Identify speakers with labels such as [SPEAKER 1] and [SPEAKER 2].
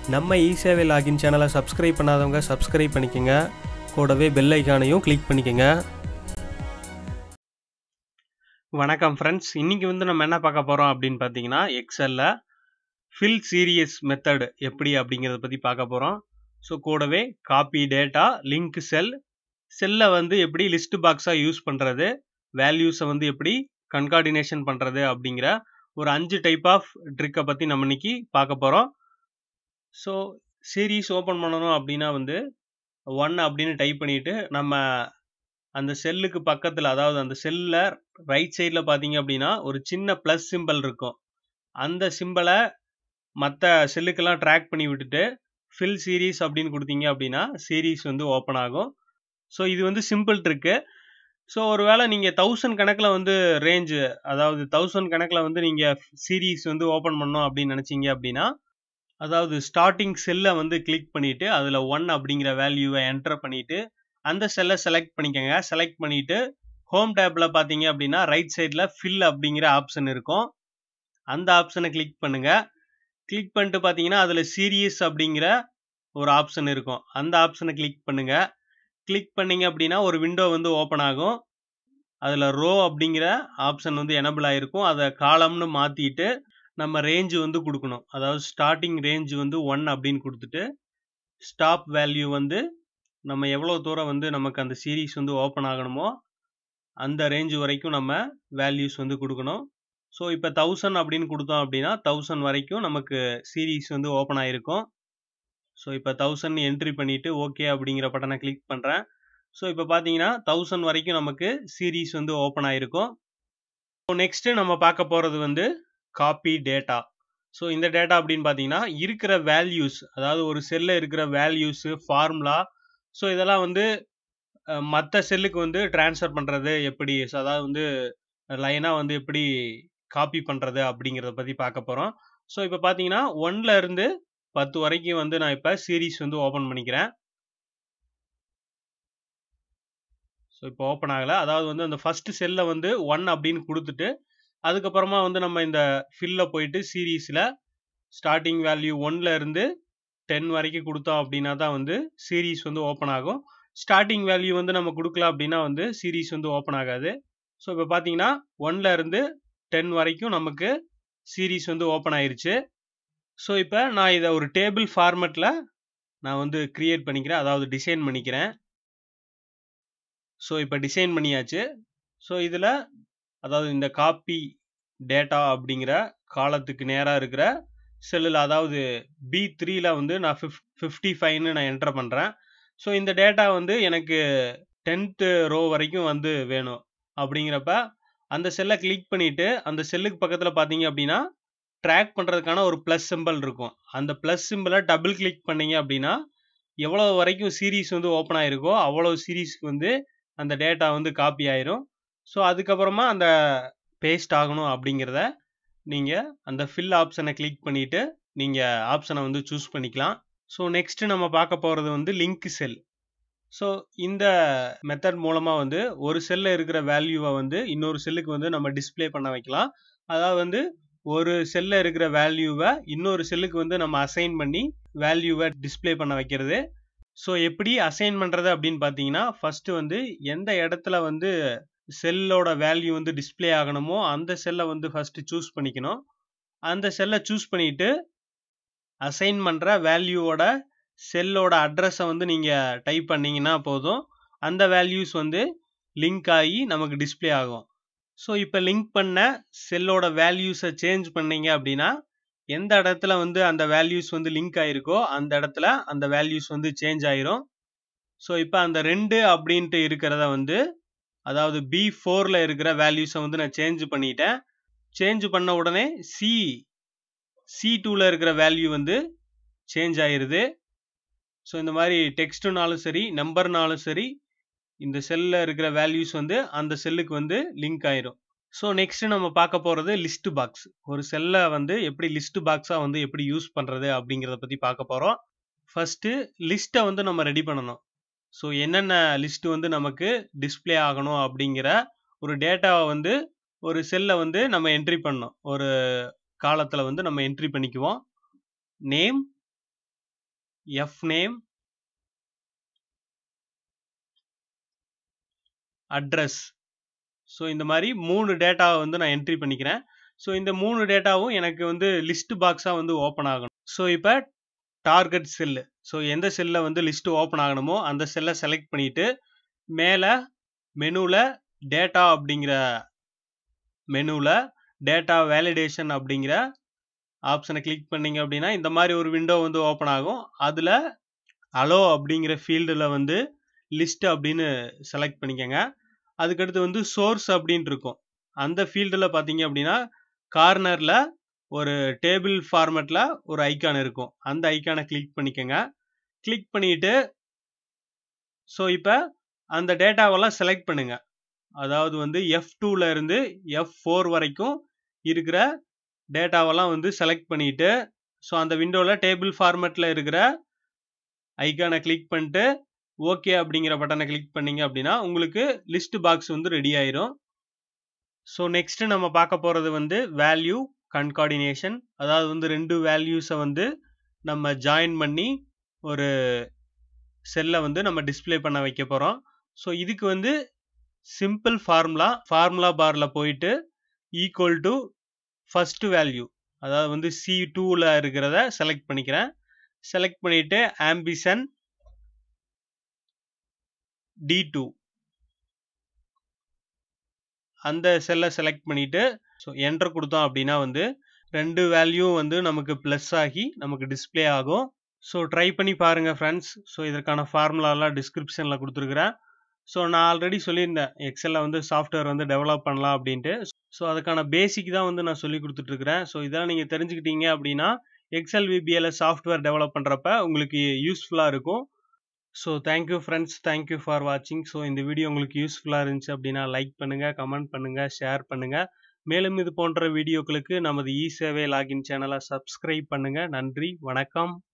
[SPEAKER 1] நம்ம இசேவை லாகின் சேனலை சப்ஸ்கிரைப் பண்ணாதவங்க சப்ஸ்கிரைப் பண்ணிக்கோங்க கூடவே பெல் ஐக்கானையும் கிளிக் பண்ணிக்கோங்க வணக்கம் ஃப்ரெண்ட்ஸ் இன்றைக்கி வந்து நம்ம என்ன பார்க்க போகிறோம் அப்படின்னு பார்த்தீங்கன்னா எக்ஸலில் ஃபில் சீரியஸ் மெத்தட் எப்படி அப்படிங்கிறத பற்றி பார்க்க போகிறோம் ஸோ கூடவே காப்பி டேட்டா லிங்க் செல் செல்லை வந்து எப்படி லிஸ்ட் பாக்ஸாக யூஸ் பண்ணுறது வேல்யூஸை வந்து எப்படி கன்கார்டினேஷன் பண்ணுறது அப்படிங்கிற ஒரு அஞ்சு டைப் ஆஃப் ட்ரிக்கை பற்றி நம்ம இன்னைக்கு பார்க்க போகிறோம் ஸோ சீரீஸ் ஓப்பன் பண்ணணும் அப்படின்னா வந்து ஒன் அப்படின்னு டைப் பண்ணிட்டு நம்ம அந்த செல்லுக்கு பக்கத்தில் அதாவது அந்த செல்லில் ரைட் சைடில் பார்த்தீங்க அப்படின்னா ஒரு சின்ன ப்ளஸ் சிம்பிள் இருக்கும் அந்த சிம்பிளை மற்ற செல்லுக்கெல்லாம் ட்ராக் பண்ணி விட்டுட்டு ஃபில் சீரீஸ் அப்படின்னு கொடுத்தீங்க அப்படின்னா சீரீஸ் வந்து ஓப்பன் ஆகும் ஸோ இது வந்து சிம்பிள் ட்ரிக்கு ஸோ ஒருவேளை நீங்கள் தௌசண்ட் கணக்கில் வந்து ரேஞ்சு அதாவது தௌசண்ட் கணக்கில் வந்து நீங்கள் சீரீஸ் வந்து ஓப்பன் பண்ணோம் அப்படின்னு நினச்சிங்க அப்படின்னா அதாவது ஸ்டார்டிங் செல்லை வந்து கிளிக் பண்ணிவிட்டு அதில் ஒன் அப்படிங்கிற வேல்யூவை என்டர் பண்ணிவிட்டு அந்த செல்லை செலக்ட் பண்ணிக்கோங்க செலக்ட் பண்ணிவிட்டு ஹோம் டேப்பில் பார்த்தீங்க அப்படின்னா ரைட் சைடில் ஃபில் அப்படிங்கிற ஆப்ஷன் இருக்கும் அந்த ஆப்ஷனை கிளிக் பண்ணுங்கள் கிளிக் பண்ணிட்டு பார்த்தீங்கன்னா அதில் சீரியஸ் அப்படிங்கிற ஒரு ஆப்ஷன் இருக்கும் அந்த ஆப்ஷனை கிளிக் பண்ணுங்கள் கிளிக் பண்ணிங்க அப்படின்னா ஒரு விண்டோ வந்து ஓப்பன் ஆகும் அதில் ரோ அப்படிங்கிற ஆப்ஷன் வந்து எனபிள் ஆகிருக்கும் அதை காலம்னு மாற்றிட்டு நம்ம ரேஞ்சு வந்து கொடுக்கணும் அதாவது ஸ்டார்டிங் ரேஞ்சு வந்து ஒன் அப்படின்னு கொடுத்துட்டு ஸ்டாப் வேல்யூ வந்து நம்ம எவ்வளோ தூரம் வந்து நமக்கு அந்த சீரீஸ் வந்து ஓப்பன் ஆகணுமோ அந்த ரேஞ்சு வரைக்கும் நம்ம வேல்யூஸ் வந்து கொடுக்கணும் ஸோ இப்போ தௌசண்ட் அப்படின்னு கொடுத்தோம் அப்படின்னா தௌசண்ட் வரைக்கும் நமக்கு சீரீஸ் வந்து ஓப்பன் ஆகிருக்கும் ஸோ இப்போ தௌசண்ட் என்ட்ரி பண்ணிவிட்டு ஓகே அப்படிங்கிற பட்டனை கிளிக் பண்ணுறேன் ஸோ இப்போ பார்த்தீங்கன்னா தௌசண்ட் வரைக்கும் நமக்கு சீரீஸ் வந்து ஓப்பன் ஆகிருக்கும் ஸோ நெக்ஸ்ட்டு நம்ம பார்க்க போகிறது வந்து காப்பி டேட்டா ஸோ இந்த டேட்டா அப்படின்னு பார்த்தீங்கன்னா இருக்கிற வேல்யூஸ் அதாவது ஒரு செல்லில் இருக்கிற வேல்யூஸு ஃபார்முலா ஸோ இதெல்லாம் வந்து மற்ற செல்லுக்கு வந்து ட்ரான்ஸ்ஃபர் பண்ணுறது எப்படி ஸோ அதாவது வந்து லைனாக வந்து எப்படி காப்பி பண்ணுறது அப்படிங்கிறத பற்றி பார்க்க போகிறோம் ஸோ இப்போ பார்த்தீங்கன்னா ஒன்ல இருந்து பத்து வரைக்கும் வந்து நான் இப்போ சீரீஸ் வந்து ஓப்பன் பண்ணிக்கிறேன் ஸோ இப்போ ஓப்பன் ஆகலை அதாவது வந்து அந்த ஃபர்ஸ்ட் செல்லை வந்து ஒன் அப்படின்னு கொடுத்துட்டு அதுக்கப்புறமா வந்து நம்ம இந்த ஃபில்ல போயிட்டு சீரீஸில் ஸ்டார்டிங் வேல்யூ ஒன்ல இருந்து டென் வரைக்கும் கொடுத்தோம் அப்படின்னா தான் வந்து சீரீஸ் வந்து ஓப்பன் ஆகும் ஸ்டார்டிங் வேல்யூ வந்து நம்ம கொடுக்கல அப்படின்னா வந்து சீரீஸ் வந்து ஓப்பன் ஆகாது ஸோ இப்போ பார்த்தீங்கன்னா ஒன்ல இருந்து டென் வரைக்கும் நமக்கு சீரீஸ் வந்து ஓப்பன் ஆயிருச்சு ஸோ இப்போ நான் இதை ஒரு டேபிள் ஃபார்மெட்டில் நான் வந்து க்ரியேட் பண்ணிக்கிறேன் அதாவது டிசைன் பண்ணிக்கிறேன் ஸோ இப்போ டிசைன் பண்ணியாச்சு ஸோ இதில் அதாவது இந்த காப்பி டேட்டா அப்படிங்கிற காலத்துக்கு நேராக இருக்கிற செல்லில் அதாவது பி த்ரீல வந்து நான் ஃபிஃப் ஃபிஃப்டி ஃபைவ்னு நான் என்டர் பண்ணுறேன் ஸோ இந்த டேட்டா வந்து எனக்கு டென்த்து ரோ வரைக்கும் வந்து வேணும் அப்படிங்கிறப்ப அந்த செல்லை கிளிக் பண்ணிவிட்டு அந்த செல்லுக்கு பக்கத்தில் பார்த்தீங்க அப்படின்னா ட்ராக் பண்ணுறதுக்கான ஒரு ப்ளஸ் சிம்பிள் இருக்கும் அந்த ப்ளஸ் சிம்பிளை டபுள் கிளிக் பண்ணீங்க அப்படின்னா எவ்வளோ வரைக்கும் சீரீஸ் வந்து ஓப்பன் ஆகிருக்கோ அவ்வளோ சீரீஸ்க்கு வந்து அந்த டேட்டா வந்து காப்பி ஆயிரும் ஸோ அதுக்கப்புறமா அந்த பேஸ்ட் ஆகணும் அப்படிங்கிறத நீங்கள் அந்த ஃபில் ஆப்ஷனை கிளிக் பண்ணிவிட்டு நீங்கள் ஆப்ஷனை வந்து சூஸ் பண்ணிக்கலாம் ஸோ நெக்ஸ்ட்டு நம்ம பார்க்க போகிறது வந்து லிங்க் செல் ஸோ இந்த மெத்தட் மூலமாக வந்து ஒரு செல்லில் இருக்கிற வேல்யூவை வந்து இன்னொரு செல்லுக்கு வந்து நம்ம டிஸ்பிளே பண்ண வைக்கலாம் அதாவது வந்து ஒரு செல்லில் இருக்கிற வேல்யூவை இன்னொரு செல்லுக்கு வந்து நம்ம அசைன் பண்ணி வேல்யூவை டிஸ்பிளே பண்ண வைக்கிறது ஸோ எப்படி அசைன் பண்ணுறது அப்படின்னு பார்த்தீங்கன்னா ஃபஸ்ட்டு வந்து எந்த இடத்துல வந்து செல்லோட வேல்யூ வந்து டிஸ்பிளே ஆகணுமோ அந்த செல்லை வந்து ஃபஸ்ட்டு சூஸ் பண்ணிக்கணும் அந்த செல்லை சூஸ் பண்ணிவிட்டு அசைன் பண்ணுற வேல்யூவோட செல்லோட அட்ரஸை வந்து நீங்கள் டைப் பண்ணிங்கன்னா போதும் அந்த வேல்யூஸ் வந்து லிங்க் ஆகி நமக்கு டிஸ்பிளே ஆகும் ஸோ இப்போ லிங்க் பண்ண செல்லோட வேல்யூஸை சேஞ்ச் பண்ணீங்க அப்படின்னா எந்த இடத்துல வந்து அந்த வேல்யூஸ் வந்து லிங்க் ஆகிருக்கோ அந்த இடத்துல அந்த வேல்யூஸ் வந்து சேஞ்ச் ஆயிரும் ஸோ இப்போ அந்த ரெண்டு அப்படின்ட்டு இருக்கிறத வந்து அதாவது பி ஃபோரில் இருக்கிற வேல்யூஸை வந்து நான் சேஞ்ச் பண்ணிட்டேன் சேஞ்ச் பண்ண உடனே சி சி டூவில் இருக்கிற வேல்யூ வந்து சேஞ்ச் ஆயிடுது ஸோ இந்த மாதிரி டெக்ஸ்ட்டுனாலும் சரி நம்பர்னாலும் சரி இந்த செல்லில் இருக்கிற வேல்யூஸ் வந்து அந்த செல்லுக்கு வந்து லிங்க் ஆயிரும் ஸோ நெக்ஸ்ட்டு நம்ம பார்க்க போகிறது லிஸ்ட் பாக்ஸ் ஒரு செல்லை வந்து எப்படி லிஸ்ட் பாக்ஸாக வந்து எப்படி யூஸ் பண்ணுறது அப்படிங்கிறத பற்றி பார்க்க போகிறோம் ஃபஸ்ட்டு லிஸ்ட்டை வந்து நம்ம ரெடி பண்ணணும் ஸோ என்னென்ன லிஸ்ட்டு வந்து நமக்கு டிஸ்பிளே ஆகணும் அப்படிங்கிற ஒரு டேட்டாவை வந்து ஒரு செல்லை வந்து நம்ம என்ட்ரி பண்ணோம் ஒரு காலத்தில் வந்து நம்ம என்ட்ரி பண்ணிக்குவோம் name F name address so இந்த மாதிரி மூணு டேட்டாவை வந்து நான் என்ட்ரி பண்ணிக்கிறேன் ஸோ இந்த மூணு டேட்டாவும் எனக்கு வந்து லிஸ்ட் பாக்ஸாக வந்து ஓப்பன் ஆகணும் ஸோ இப்போ டார்கெட் செல்லு ஸோ எந்த செல்லில் வந்து லிஸ்ட்டு ஓப்பன் ஆகணுமோ அந்த செல்லை செலக்ட் பண்ணிவிட்டு மேலே மெனுவில் டேட்டா அப்படிங்கிற மெனுவில் டேட்டா வேலிடேஷன் அப்படிங்கிற ஆப்ஷனை கிளிக் பண்ணீங்க அப்படின்னா இந்த மாதிரி ஒரு விண்டோ வந்து ஓப்பன் ஆகும் அதில் அலோ அப்படிங்கிற ஃபீல்டில் வந்து லிஸ்ட் அப்படின்னு செலக்ட் பண்ணிக்கோங்க அதுக்கடுத்து வந்து சோர்ஸ் அப்படின்னு இருக்கும் அந்த ஃபீல்டில் பார்த்தீங்க அப்படின்னா கார்னரில் ஒரு டேபிள் ஃபார்மேட்டில் ஒரு ஐக்கான் இருக்கும் அந்த ஐக்கானை கிளிக் பண்ணிக்கோங்க கிளிக் பண்ணிட்டு ஸோ இப்போ அந்த டேட்டாவெல்லாம் செலக்ட் பண்ணுங்க அதாவது வந்து எஃப் டூவில் இருந்து எஃப் ஃபோர் வரைக்கும் இருக்கிற டேட்டாவெல்லாம் வந்து செலக்ட் பண்ணிட்டு ஸோ அந்த விண்டோவில் டேபிள் ஃபார்மேட்டில் இருக்கிற ஐக்கானை கிளிக் பண்ணிட்டு ஓகே அப்படிங்கிற பட்டனை கிளிக் பண்ணீங்க அப்படின்னா உங்களுக்கு லிஸ்ட் பாக்ஸ் வந்து ரெடி ஆயிரும் ஸோ நெக்ஸ்ட் நம்ம பார்க்க போகிறது வந்து வேல்யூ கன்கார்டினேஷன் அதாவது வந்து ரெண்டு வேல்யூஸை வந்து நம்ம ஜாயின் பண்ணி ஒரு செல்லை வந்து நம்ம டிஸ்பிளே பண்ண வைக்க போகிறோம் ஸோ இதுக்கு வந்து சிம்பிள் ஃபார்முலா ஃபார்முலா பாரில் போயிட்டு ஈக்குவல் டு ஃபஸ்ட்டு வேல்யூ அதாவது வந்து சி டூவில் இருக்கிறத செலக்ட் பண்ணிக்கிறேன் செலக்ட் பண்ணிவிட்டு ஆம்பிசன் டி டூ அந்த செல்லை செலக்ட் பண்ணிவிட்டு ஸோ என்டர் கொடுத்தோம் அப்படின்னா வந்து ரெண்டு வேல்யூ வந்து நமக்கு ப்ளஸ் ஆகி நமக்கு டிஸ்பிளே ஆகும் ஸோ ட்ரை பண்ணி பாருங்கள் ஃப்ரெண்ட்ஸ் ஸோ இதற்கான ஃபார்முலாலாம் டிஸ்கிரிப்ஷனில் கொடுத்துருக்குறேன் ஸோ நான் ஆல்ரெடி சொல்லியிருந்தேன் எக்ஸலில் வந்து சாஃப்ட்வேர் வந்து டெவலப் பண்ணலாம் அப்படின்ட்டு ஸோ அதுக்கான பேசிக் தான் வந்து நான் சொல்லி கொடுத்துட்ருக்குறேன் ஸோ இதெல்லாம் நீங்கள் தெரிஞ்சுக்கிட்டீங்க அப்படின்னா எக்ஸல் விபிஎல் சாஃப்ட்வேர் டெவலப் பண்ணுறப்ப உங்களுக்கு யூஸ்ஃபுல்லாக இருக்கும் so thank you friends thank you for வாட்சிங் ஸோ இந்த வீடியோ உங்களுக்கு யூஸ்ஃபுல்லாக இருந்துச்சு அப்படின்னா லைக் பண்ணுங்கள் கமெண்ட் பண்ணுங்கள் ஷேர் பண்ணுங்கள் மேலும் இது போன்ற வீடியோக்களுக்கு நமது இ சேவை லாகின் சேனலை சப்ஸ்கிரைப் பண்ணுங்கள் நன்றி வணக்கம்